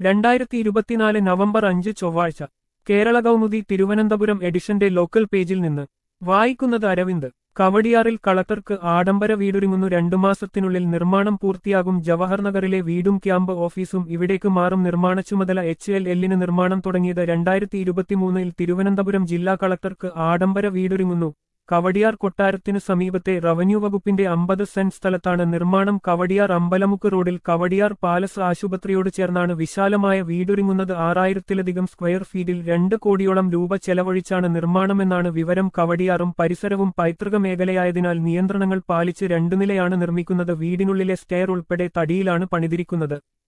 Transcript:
രണ്ടായിരത്തി ഇരുപത്തിനാല് നവംബർ അഞ്ച് ചൊവ്വാഴ്ച കേരള കൗമുദി തിരുവനന്തപുരം എഡിഷന്റെ ലോക്കൽ പേജിൽ നിന്ന് വായിക്കുന്നത് അരവിന്ദ് കവടിയാറിൽ കളക്ടർക്ക് ആഡംബര വീടൊരുങ്ങുന്നു രണ്ടു മാസത്തിനുള്ളിൽ നിർമ്മാണം പൂർത്തിയാകും ജവഹർ നഗറിലെ വീടും ക്യാമ്പ് ഓഫീസും ഇവിടേക്ക് മാറും നിർമ്മാണ ചുമതല എച്ച് എൽ എല്ലിന് നിർമ്മാണം തുടങ്ങിയത് രണ്ടായിരത്തി ഇരുപത്തിമൂന്നിൽ തിരുവനന്തപുരം ജില്ലാ കളക്ടർക്ക് ആഡംബര വീടൊരുങ്ങുന്നു കവടിയാർ കൊട്ടാരത്തിനു സമീപത്തെ റവന്യൂ വകുപ്പിന്റെ അമ്പത് സെന്റ് സ്ഥലത്താണ് നിർമ്മാണം കവടിയാർ അമ്പലമുക്ക് റോഡിൽ കവടിയാർ പാലസ് ആശുപത്രിയോട് ചേർന്നാണ് വിശാലമായ വീടൊരുങ്ങുന്നത് ആറായിരത്തിലധികം സ്ക്വയർ ഫീറ്റിൽ രണ്ട് കോടിയോളം രൂപ ചെലവഴിച്ചാണ് നിർമ്മാണമെന്നാണ് വിവരം കവടിയാറും പരിസരവും പൈതൃക മേഖലയായതിനാൽ നിയന്ത്രണങ്ങൾ പാലിച്ച് രണ്ടു നിലയാണ് നിർമ്മിക്കുന്നത് വീടിനുള്ളിലെ സ്റ്റെയർ ഉൾപ്പെടെ തടിയിലാണ് പണിതിരിക്കുന്നത്